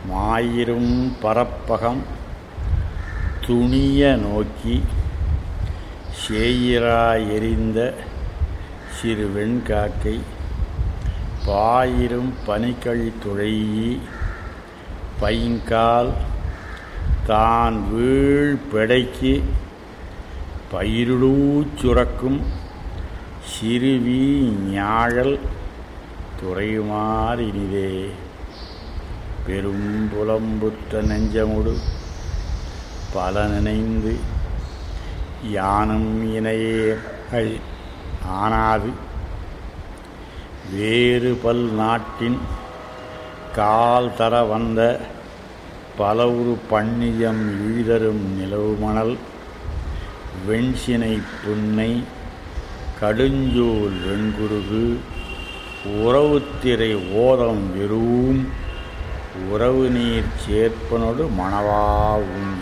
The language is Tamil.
மாயிரும் பரப்பகம் துணிய நோக்கி சேயிரா எரிந்த சிறு வெண்காக்கை பாயிரும் பனிக்கழி துழையி பைங்கால் தான் வீழ் பெடைக்கு பயிருளூச் சுரக்கும் சிறுவி ஞாழல் துறையுமாறினிதே பெரும் புலம்புற்ற நெஞ்சமுடு பல நினைந்து யானும் இணையே அழி ஆனாது வேறு பல் நாட்டின் கால் தர வந்த பலவுரு பண்ணியம் இழிதரும் நிலவுமணல் வெண்சினை புன்னை கடுஞ்சூல் வெண்குருகு உறவுத்திரை ஓதம் வெறும் உறவு நீர் சேர்ப்பனோடு மணவாவும்